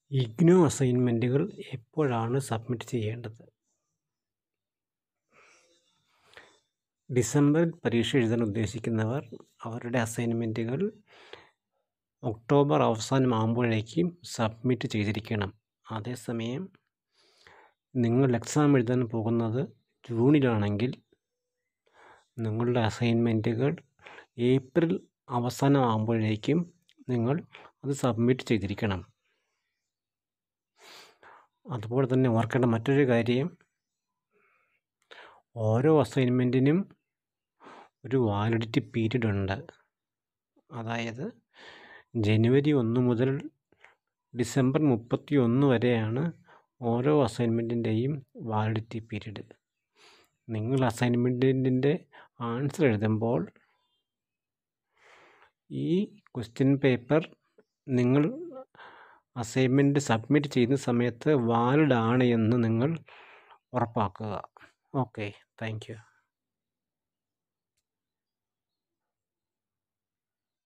ഇഗ്നോ അസൈൻമെൻറ്റുകൾ എപ്പോഴാണ് സബ്മിറ്റ് ചെയ്യേണ്ടത് ഡിസംബറിൽ പരീക്ഷ എഴുതാൻ ഉദ്ദേശിക്കുന്നവർ അവരുടെ അസൈൻമെൻറ്റുകൾ ഒക്ടോബർ അവസാനമാകുമ്പോഴേക്കും സബ്മിറ്റ് ചെയ്തിരിക്കണം അതേസമയം നിങ്ങൾ എക്സാം എഴുതാൻ പോകുന്നത് ജൂണിലാണെങ്കിൽ നിങ്ങളുടെ അസൈൻമെൻറ്റുകൾ ഏപ്രിൽ അവസാനമാകുമ്പോഴേക്കും നിങ്ങൾ അത് സബ്മിറ്റ് ചെയ്തിരിക്കണം അതുപോലെ തന്നെ ഓർക്കേണ്ട മറ്റൊരു കാര്യം ഓരോ അസൈൻമെൻറ്റിനും ഒരു വാലിഡിറ്റി പീരീഡ് ഉണ്ട് അതായത് ജനുവരി ഒന്ന് മുതൽ ഡിസംബർ മുപ്പത്തി ഒന്ന് വരെയാണ് ഓരോ അസൈൻമെൻറ്റിൻ്റെയും വാലിഡിറ്റി പീരീഡ് നിങ്ങൾ അസൈൻമെൻറ്റിൻ്റെ ആൻസർ എഴുതുമ്പോൾ ഈ ക്വസ്റ്റ്യൻ പേപ്പർ നിങ്ങൾ അസൈൻമെൻറ്റ് സബ്മിറ്റ് ചെയ്യുന്ന സമയത്ത് വാലിഡ് ആണ് എന്ന് നിങ്ങൾ ഉറപ്പാക്കുക ഓക്കെ താങ്ക് യു